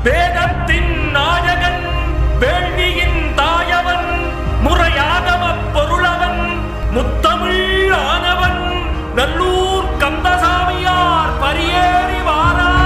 வேதத்தின் நாயகன் வேள்வியின் தாயவன் முறையாகம பொருளவன் முத்தமிழ் ஆனவன் நல்லூர் கந்தசாமியார் பரியேறி வாரார்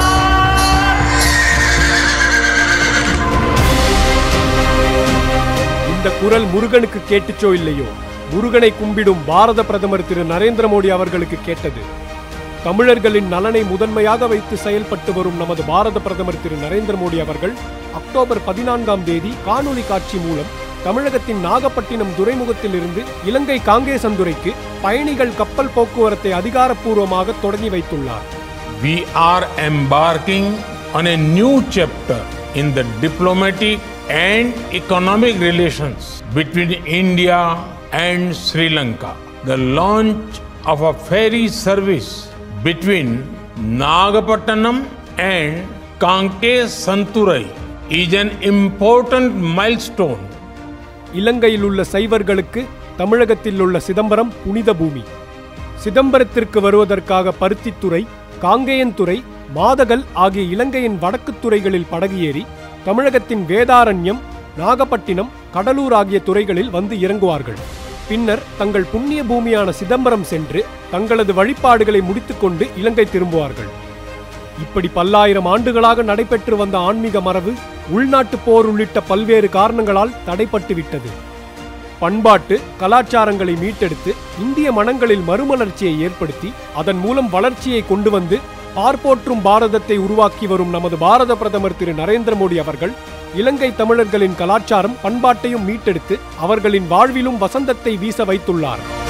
இந்த குரல் முருகனுக்கு கேட்டுச்சோ இல்லையோ முருகனை கும்பிடும் பாரத பிரதமர் திரு நரேந்திர மோடி அவர்களுக்கு கேட்டது தமிழர்களின் நலனை முதன்மையாக வைத்து செயல்பட்டு வரும் நமது பாரத பிரதமர் திரு நரேந்திர மோடி அவர்கள் அக்டோபர் பதினான்காம் தேதி காணொலி காட்சி மூலம் தமிழகத்தின் நாகப்பட்டினம் துறைமுகத்திலிருந்து இலங்கை காங்கேசந்துறைக்கு பயணிகள் கப்பல் போக்குவரத்தை அதிகாரப்பூர்வமாக தொடங்கி வைத்துள்ளார் we are embarking on a new chapter in the diplomatic and economic relations between India and Sri Lanka. The launch of a ferry service between Nagapattinam and Kanke Santurai is an important milestone இலங்கையில் உள்ள சைவர்களுக்கு தமிழகத்தில் உள்ள சிதம்பரம் புனித பூமி சிதம்பரத்திற்கு வருவதற்காக பருத்தித்துறை காங்கேயன்துறை மாதகல் ஆகிய இலங்கையின் வடக்கு துறைகளில் படகு ஏறி தமிழகத்தின் வேதாரண்யம் நாகப்பட்டினம் கடலூர் ஆகிய துறைகளில் வந்து இறங்குவார்கள் பின்னர் தங்கள் புண்ணிய பூமியான சிதம்பரம் சென்று தங்களது வழிபாடுகளை முடித்துக்கொண்டு இலங்கை திரும்புவார்கள் இப்படி பல்லாயிரம் ஆண்டுகளாக நடைபெற்று வந்த ஆன்மீக மரபு உள்நாட்டு போர் உள்ளிட்ட பல்வேறு காரணங்களால் தடைப்பட்டு விட்டது பண்பாட்டு கலாச்சாரங்களை மீட்டெடுத்து இந்திய மனங்களில் மறுமலர்ச்சியை ஏற்படுத்தி அதன் மூலம் வளர்ச்சியை கொண்டு வந்து பார்ப்போற்றும் பாரதத்தை உருவாக்கி வரும் நமது பாரத பிரதமர் திரு நரேந்திர மோடி அவர்கள் இலங்கை தமிழர்களின் கலாச்சாரம் பண்பாட்டையும் மீட்டெடுத்து அவர்களின் வாழ்விலும் வசந்தத்தை வீச வைத்துள்ளார்